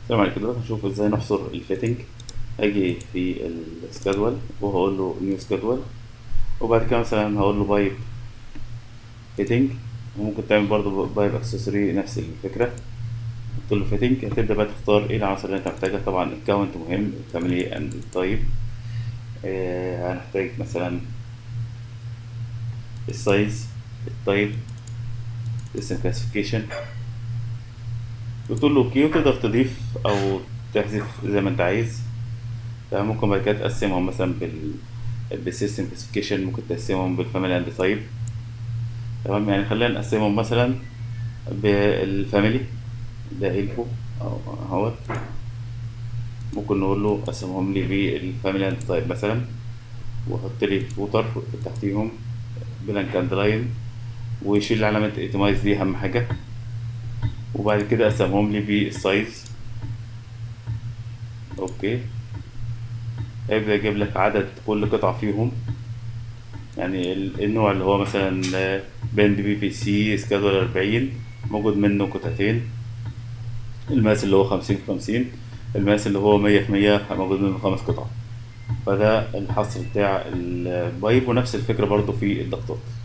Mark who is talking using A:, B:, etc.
A: السلام عليكم دلوقتي هنشوف ازاي نحصر الفيتنج هاجي في السكادول وهقول له نيو سكادول وبعد كده مثلا هقول له بايب فيتنج وممكن تعمل برضه بايب اكسسوري نفس الفكرة قلت له فيتنج هتبدأ بقى تختار ايه العناصر اللي انت محتاجها طبعا الكاونت مهم الفاميلي اند التايب آه هنحتاج مثلا السايز التايب اسم كلاسيفيكيشن وتقول له اوكي وتقدر تضيف او تحذف زي ما انت عايز ممكن بعد كده تقسمهم مثلا بال بالسيستم كلاسيفيكيشن ممكن تقسمهم بالفاميلي اند تايب تمام يعني خلينا نقسمهم مثلا بالفاميلي ده انفو او اهوت ممكن نقول له قسمهم لي بالفاميلي اند تايب مثلا واحط لي فوتر تحتيهم بلانك اند لاين ويشيل علامة ايتمايز دي اهم حاجة وبعد كده اقسمهم لي بالسايز اوكي هيبدأ يجيب لك عدد كل قطعة فيهم يعني النوع اللي هو مثلا بند بي في سي سكادول أربعين موجود منه قطعتين الماس اللي هو خمسين في خمسين الماس اللي هو مية في مية موجود منه خمس قطع فده الحصر بتاع البايب ونفس الفكرة برضو في الضغطات